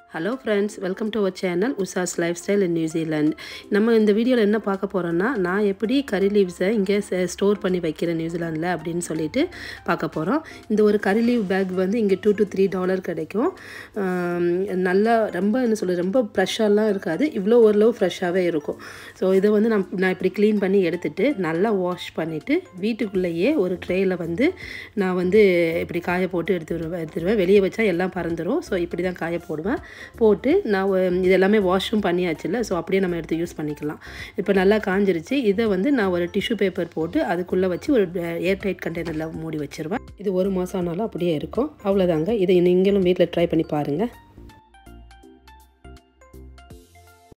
hello friends welcome to our channel Usha's lifestyle in New Zealand நம்ம இந்த வீடியோவில் என்ன பார்க்க போகிறோன்னா நான் எப்படி கறி லீவ்ஸை இங்கே ஸ்டோர் பண்ணி வைக்கிறேன் நியூசிலாண்டில் அப்படின்னு சொல்லிட்டு பார்க்க போகிறோம் இந்த ஒரு கறி லீவ் பேக் வந்து இங்கே டூ டு த்ரீ டாலர் கிடைக்கும் ஆம், நல்லா ரொம்ப என்ன சொல்கிறது ரொம்ப ஃப்ரெஷ்ஷாலாம் இருக்காது இவ்வளோ ஓரளவு ஃப்ரெஷ்ஷாகவே இருக்கும் ஸோ இதை வந்து நான் நான் இப்படி க்ளீன் பண்ணி எடுத்துட்டு நல்லா வாஷ் பண்ணிவிட்டு வீட்டுக்குள்ளேயே ஒரு ட்ரேயில் வந்து நான் வந்து இப்படி காய போட்டு எடுத்து வருவேன் எடுத்துருவேன் வெளியே வச்சா எல்லாம் பறந்துடும் ஸோ இப்படி தான் காய போடுவேன் போட்டு நான் ஒ- இது எல்லாமே வாஷும் பண்ணியாச்சுல்ல ஸோ அப்படியே நம்ம எடுத்து யூஸ் பண்ணிக்கலாம் இப்போ நல்லா காஞ்சிருச்சு இதை வந்து நான் ஒரு டிஷ்யூ பேப்பர் போட்டு அதுக்குள்ளே வச்சு ஒரு ஏர் டைட் கண்டெய்னரில் மூடி வச்சிருவேன் இது ஒரு மாதம் ஆனாலும் அப்படியே இருக்கும் அவ்வளோதாங்க இதை நீங்களும் வீட்டில் ட்ரை பண்ணி பாருங்கள்